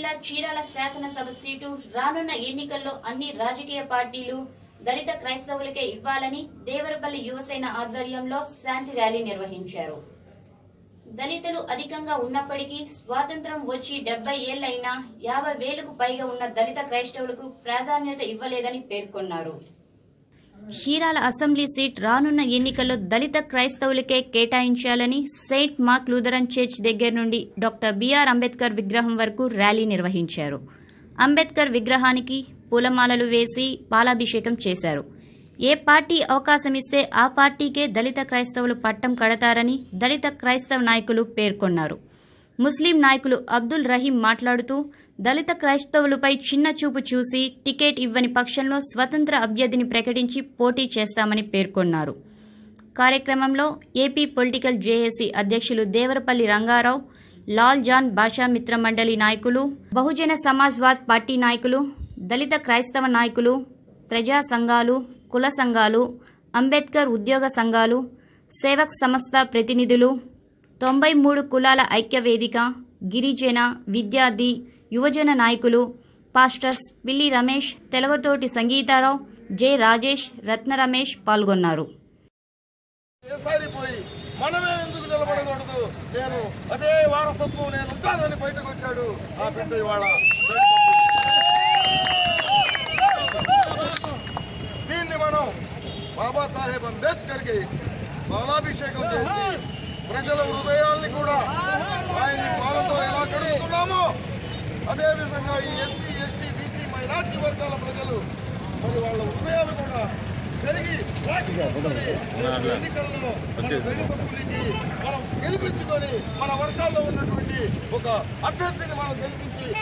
జిల్లా చీరాల శాసనసభ సీటు రానున్న ఎన్నికల్లో అన్ని రాజకీయ పార్టీలు దళిత క్రైస్తవులకే ఇవ్వాలని దేవరపల్లి యువసేన ఆధ్వర్యంలో శాంతి ర్యాలీ నిర్వహించారు దళితులు అధికంగా ఉన్నప్పటికీ స్వాతంత్రం వచ్చి డెబ్బై ఏళ్లైనా యాభై వేలకు పైగా ఉన్న దళిత క్రైస్తవులకు ప్రాధాన్యత ఇవ్వలేదని పేర్కొన్నారు చీరాల అసెంబ్లీ సీట్ రానున్న ఎన్నికల్లో దళిత క్రైస్తవులకే కేటాయించాలని సెయింట్ మార్క్ లూథరన్ చర్చ్ దగ్గర నుండి డాక్టర్ బిఆర్ అంబేద్కర్ విగ్రహం వరకు ర్యాలీ నిర్వహించారు అంబేద్కర్ విగ్రహానికి పూలమాలలు వేసి పాలాభిషేకం చేశారు ఏ పార్టీ అవకాశం ఇస్తే ఆ పార్టీకే దళిత క్రైస్తవులు పట్టం కడతారని దళిత క్రైస్తవ నాయకులు పేర్కొన్నారు ముస్లిం నాయకులు అబ్దుల్ రహీం మాట్లాడుతూ దళిత క్రైస్తవులపై చిన్న చూపు చూసి టికెట్ ఇవ్వని పక్షంలో స్వతంత్ర అభ్యర్థిని ప్రకటించి పోటీ చేస్తామని పేర్కొన్నారు కార్యక్రమంలో ఏపీ పొలిటికల్ జేఏసీ అధ్యక్షులు దేవరపల్లి రంగారావు లాల్ జాన్ భాషా మిత్ర మండలి నాయకులు బహుజన సమాజ్వాద్ పార్టీ నాయకులు దళిత క్రైస్తవ నాయకులు ప్రజా సంఘాలు కుల సంఘాలు అంబేద్కర్ ఉద్యోగ సంఘాలు సేవక్ సంస్థ ప్రతినిధులు తొంభై మూడు కులాల ఐక్య వేదిక గిరిజన విద్యార్థి యువజన నాయకులు పాస్టర్స్ పిల్లి రమేష్ తెలగతోటి సంగీతారావు జె రాజేష్ రత్న రమేష్ పాల్గొన్నారు ఏసారిపోయి మనమే ఎందుకు నిలబడకూడదు నేను అదే వారసత్వం నేను ఉంటానని బయటకు వచ్చాడు ఆ బిడ్డ ఇవాళ దీన్ని మనం బాబాసాహెబ్ అంబేద్కర్ కి బాలాభిషేకం చేసి ప్రజల హృదయాల్ని కూడా ఆయన్ని పాలతో ఎలా కడుగుతున్నామో అదే విధంగా ఈ ఎస్సీ ఎస్టీ బీసీ మైనార్టీ వర్గాల ప్రజలు మరి వాళ్ళ హృదయాలు కూడా పెరిగి వాటి చేసుకొని రేపు ఎన్నికల్లో మన దళిత పులికి మనం గెలిపించుకొని మన వర్గాల్లో ఉన్నటువంటి ఒక అభ్యర్థిని మనం గెలిపించి